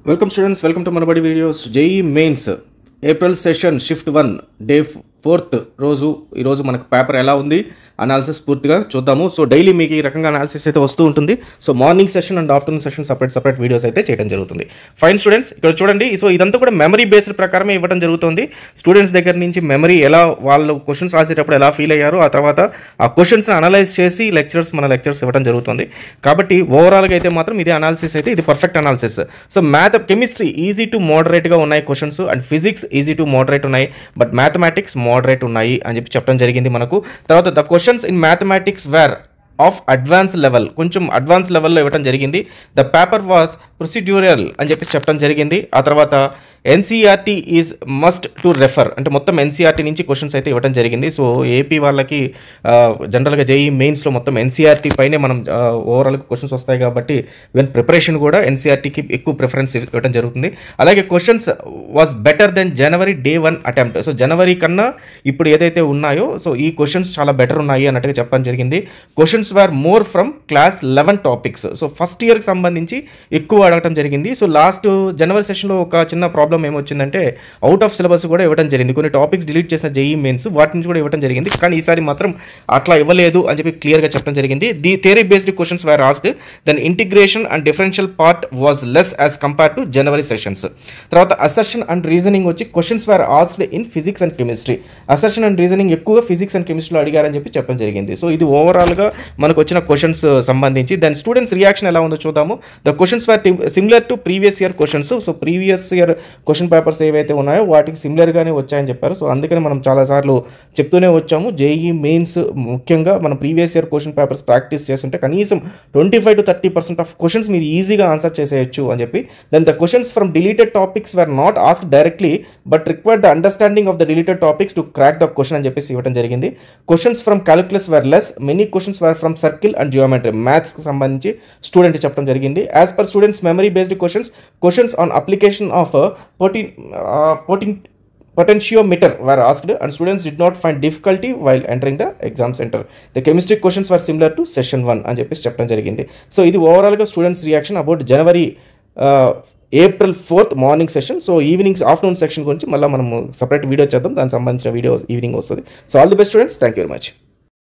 welcome students welcome to Manabadi videos JEE mains April session shift one day fourth రోజు ఈరోజు మనకు paper ఎలా ఉంది అనాలిసిస్ పూర్తిగా చూద్దాము సో డైలీ మీకు ఈ రకంగా అనాలిసిస్ అయితే వస్తూ ఉంటుంది so morning session and afternoon session separate separate videos అయితే చేయడం జరుగుతుంది ఫైన్ స్టూడెంట్స్ ఇక్కడ చూడండి సో ఇదంతా కూడా మెమరీ బేస్డ్ ప్రకారమే ఇవ్వడం జరుగుతుంది స్టూడెంట్స్ దగ్గర నుంచి మెమరీ ఎలా వాళ్ళు క్వశ్చన్స్ రాసేటప్పుడు ఎలా ఫీల్ అయ్యారు ఆ తర్వాత ఆ క్వశ్చన్స్ అనలైజ్ చేసి లెక్చర్స్ మన లెక్చర్స్ ఇవ్వడం జరుగుతుంది కాబట్టి ఓవరాల్గా అయితే మాత్రం ఇది అనాలిసిస్ అయితే ఇది perfect analysis so math chemistry easy to మోడరేట్గా ఉన్నాయి questions and physics easy to moderate ఉన్నాయి బట్ మ్యాథమెటిక్స్ మోడరేట్ ఉన్నాయి అని చెప్పి చెప్పడం జరిగింది మనకు తర్వాత the questions in mathematics were of advance level కొంచెం అడ్వాన్స్ లెవెల్లో ఇవ్వడం జరిగింది ద పేపర్ వాజ్ ప్రొసీడ్యూరల్ అని చెప్పి చెప్పడం జరిగింది ఆ తర్వాత NCERT is must to refer అంటే మొత్తం ఎన్సీఆర్టీ నుంచి క్వశ్చన్స్ అయితే ఇవ్వడం జరిగింది సో ఏపీ వాళ్ళకి జనరల్గా జేఈ మెయిన్స్లో మొత్తం ఎన్సీఆర్టీ పైనే మనం ఓవరాల్ క్వశ్చన్స్ వస్తాయి కాబట్టి ఈవెన్ ప్రిపరేషన్ కూడా ఎన్సీఆర్టీకి ఎక్కువ ప్రిఫరెన్స్ ఇవ్వడం జరుగుతుంది అలాగే questions was better than January day one attempt so జనవరి కన్నా ఇప్పుడు ఏదైతే ఉన్నాయో సో ఈ క్వశ్చన్స్ చాలా బెటర్ ఉన్నాయి అన్నట్టుగా చెప్పడం జరిగింది questions were more from class eleven topics so first ఇయర్కి సంబంధించి ఎక్కువ అడగటం జరిగింది సో లాస్ట్ జనవరి సెషన్లో ఒక చిన్న ప్రాబ్లం ఏమొచ్చిందంటే అవుట్ ఆఫ్ సిలబస్ కూడా ఇవ్వడం జరిగింది కొన్ని టాపిక్స్ డిలీట్ చేసిన జేఈ మెయిన్స్ వాటి నుంచి కూడా ఇవ్వడం జరిగింది కానీ ఈసారి మాత్రం అట్లా ఇవ్వలేదు అని చెప్పి క్లియర్గా చెప్పడం జరిగింది the theory based questions were asked then integration and differential part was less as compare to January sessions తర్వాత అసర్షన్ అండ్ రీజనింగ్ వచ్చి questions were asked in physics and chemistry assertion and reasoning ఎక్కువగా physics and కెమిస్ట్రీలో అడిగారని చెప్పి చెప్పడం జరిగింది so ఇది ఓవరాల్గా మనకు వచ్చిన క్వశ్చన్స్ సంబంధించి దెన్ స్టూడెంట్స్ రియాక్షన్ ఎలా ఉందో చూద్దాము the questions were similar to previous year questions so previous year question papers ఏవైతే ఉన్నాయో వాటికి సిమిలర్గానే వచ్చాయని చెప్పారు సో అందుకని మనం చాలాసార్లు చెప్తూనే వచ్చాము జేఈ మెయిన్స్ ముఖ్యంగా మన previous year question papers practice చేస్తుంటే కనీసం twenty five to thirty percent of questions మీరు ఈజీగా ఆన్సర్ చేసేయచ్చు అని చెప్పి then the questions from deleted topics were not ask directly but require the understanding of the deleted topics to crack the question అని చెప్పేసి ఇవ్వడం జరిగింది questions from calculus were less many questions were from circle and geometry మ్యాథ్స్కి సంబంధించి student చెప్పడం జరిగింది as per students memory based questions questions on application of పోటీన్ పోటీన్ potentiometer were asked and students did not find difficulty while entering the exam center the chemistry questions were similar to session 1 అని చెప్పేసి చెప్పడం జరిగింది so ఇది ఓవరాల్గా students reaction about January April fourth morning session so evenings afternoon section గురించి మళ్ళీ మనం separate video చేద్దాం దానికి సంబంధించిన వీడియో ఈవినింగ్ వస్తుంది so all the best students thank you very much